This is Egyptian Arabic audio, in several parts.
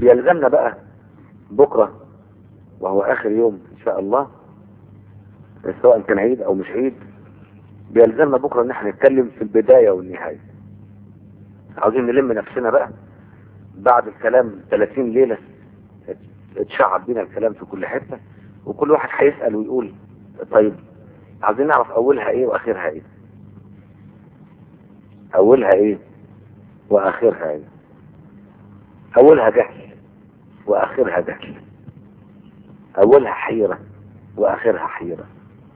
بيلزمنا بقى بكرة وهو آخر يوم إن شاء الله سواء كان عيد أو مش عيد بيلزمنا بكرة إن احنا نتكلم في البداية والنهاية عاوزين نلم نفسنا بقى بعد الكلام 30 ليلة اتشعب بينا الكلام في كل حتة وكل واحد هيسأل ويقول طيب عايزين نعرف أولها إيه وآخرها إيه أولها إيه وآخرها إيه أولها جهل وآخرها جهل أولها حيرة وآخرها حيرة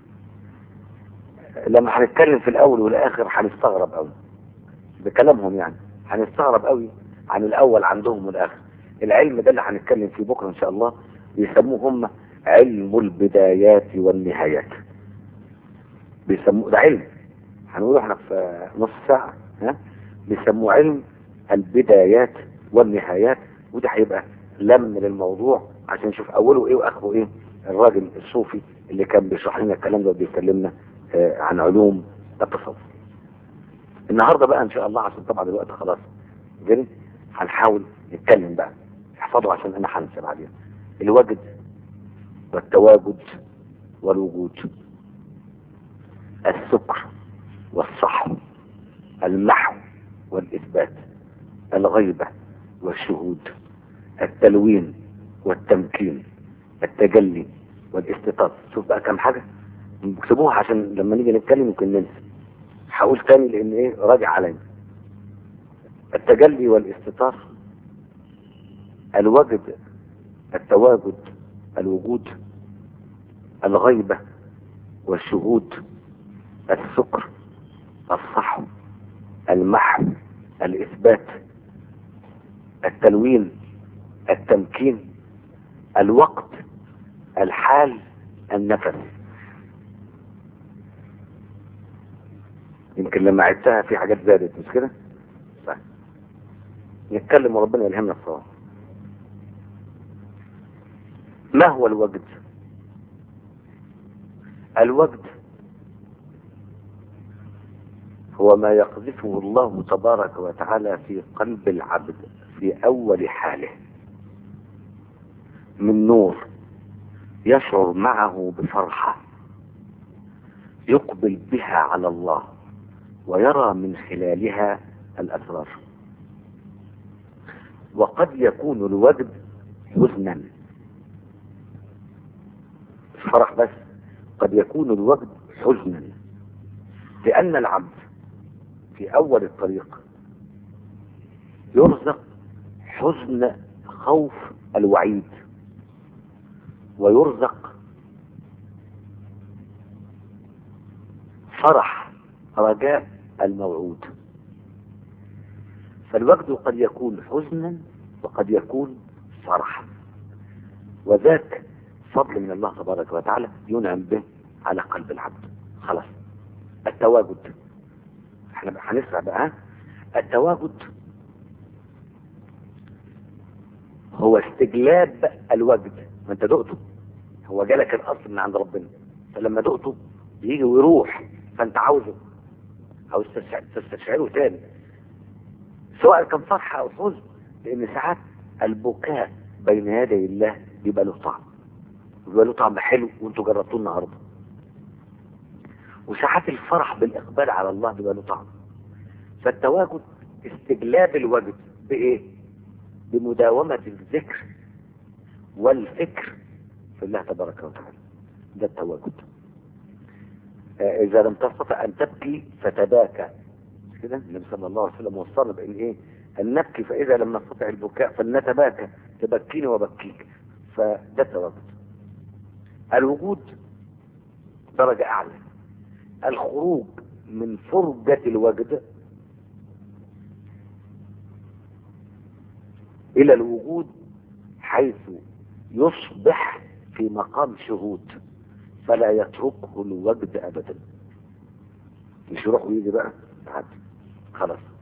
لما هنتكلم في الأول والآخر هنستغرب أوي بكلامهم يعني هنستغرب أوي عن الأول عندهم والآخر العلم ده اللي هنتكلم فيه بكرة إن شاء الله بيسموه هم علم البدايات والنهايات بيسموه ده علم هنقوله احنا في نص ساعة ها بيسموه علم البدايات والنهايات وده هيبقى لم للموضوع عشان نشوف اوله ايه واخره ايه الراجل الصوفي اللي كان بيشرح لنا الكلام ده وبيكلمنا آه عن علوم التصوف النهارده بقى ان شاء الله عشان طبعا الوقت خلاص جري هنحاول نتكلم بقى احفظوا عشان انا هنسى بعدين الوجد والتواجد والوجود السكر والصحو المحو والإثبات الغيبة والشهود التلوين والتمكين التجلي والاستطاعة شوف بقى كم حاجة اكتبوها عشان لما نيجي نتكلم يمكن ننسى هقول تاني لان ايه راجع علينا التجلي والاستطار الوجد التواجد الوجود الغيبة والشهود السكر الصحو المحو الإثبات التلوين التمكين الوقت الحال النفس يمكن لما عدتها في حاجات زادت مش كده؟ صح نتكلم وربنا يلهمنا الصواب ما هو الوجد؟ الوجد هو ما يقذفه الله تبارك وتعالى في قلب العبد في أول حاله من نور يشعر معه بفرحة يقبل بها على الله ويرى من خلالها الأسرار وقد يكون الوجد حزنا فرح بس قد يكون الوجد حزنا لأن العبد في أول الطريق يرزق حزن خوف الوعيد ويرزق فرح رجاء الموعود فالوجد قد يكون حزنا وقد يكون فرحا وذاك فضل من الله تبارك وتعالى ينعم به على قلب العبد خلاص التواجد احنا هنسرع بقى التواجد هو استجلاب الوجد ما انت دقته هو جالك الاصل من عند ربنا فلما دقته بيجي ويروح فانت عاوزه عاوز تستشعره تاني سواء كان فرحة او حزن لان ساعات البكاء بين يدي الله بيبقى له طعم بيبقى له طعم حلو وانتوا جربتوه النهارده وساعات الفرح بالاقبال على الله بيبقى له طعم فالتواجد استجلاب الوجد بايه بمداومة الذكر والفكر في الله تبارك وتعالى ده التواجد آه اذا لم تستطع ان تبكي فتباكى مش كده النبي صلى الله عليه وسلم وصلنا بان ايه ان نبكي فاذا لم نستطع البكاء فلنتباكى تبكيني وبكيك فده التواجد الوجود درجة اعلى الخروج من فرجة الوجد الى الوجود حيث يصبح في مقام شهود فلا يتركه الوجد ابدا مش يروح ويجي بقى عادي خلاص